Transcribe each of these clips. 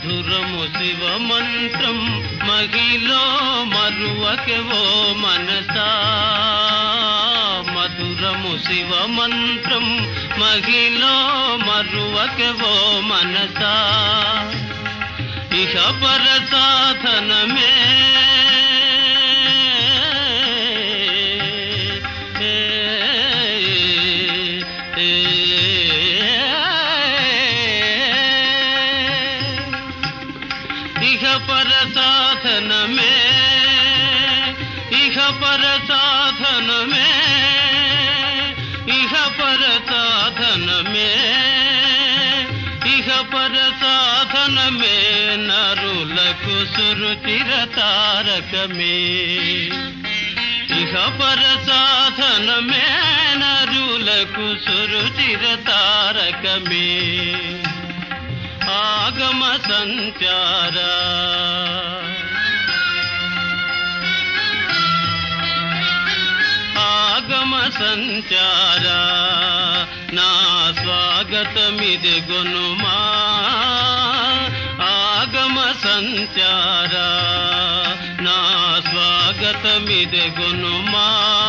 మధురము శివ మంత్రం మహిలో మరువకెవో మనసా మధురము శివ మంత్రం మహిలో మరువకెవో మనసా ఇహ పర సాధనమే ఇహ పర సాధనమే ఇహ పర సాధనమే ఇహ పర సాధనమే ఇహ పర సాధనమే నరులకు సురుచిర తారకమే ఇహ పర సాధనమే నరులకు సురుచిర తారకమే ఆగమ సంచార ఆగమ సంచార నా స్వాగతమిది గునుమా ఆగమ సంచార నా స్వాగతమిది గునుమా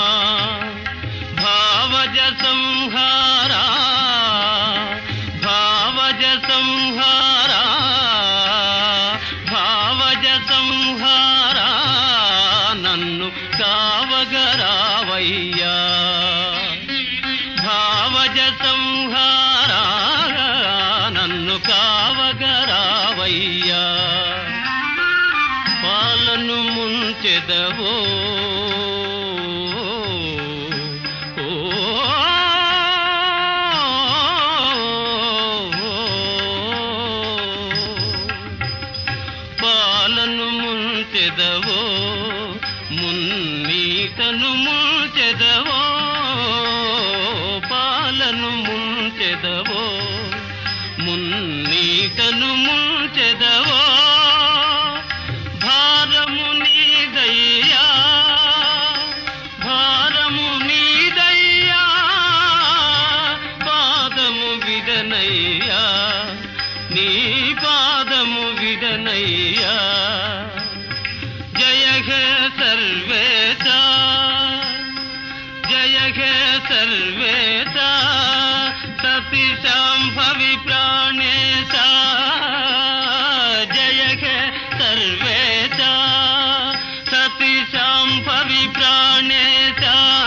భావజ సంహారా భావజ సంహారా భావజ సంహారా నన్ను కావగరావయ్యా భావజ సంహారా నన్ను కావగరావయ్యా పాలను ముంచెదవో ఓ పాలను ముంచెదవో మున్నీతను ముంచెదవో పాలను ముంచెదవో మున్నీతను ముంచెదవో భారము నీదయ్యా భారము నీదయ్యా పాదము విడనయ్యా నీ పాదము విడనయ్యా జయ హే సర్వేత జయ హే సర్వేత సతి శాంభవి ప్రాణేశ జయ హే సర్వేత సతి శాంభవి ప్రాణేశ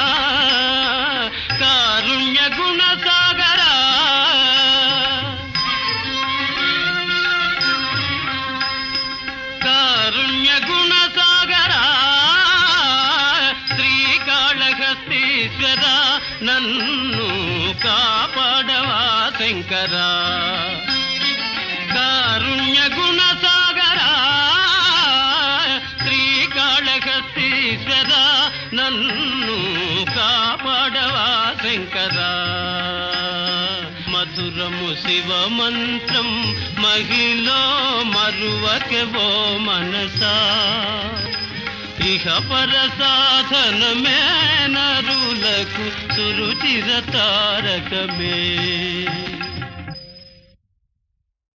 కారుణ్య గుణ సాగరా కారుణ్య గుణ సాగరా శ్రీకాళహస్తీశ్వర నన్ను కాపాడవా శంకరా కారుణ్య గుణ సాగరా శ్రీకాళహస్తీశ్వర నన్ను కాపాడవా శంకరా మధురము శివ మంత్రం మహిలో మరువకెవో మనసా ఇహ పర సాధనమే నరులకు సురుచిర తారకమే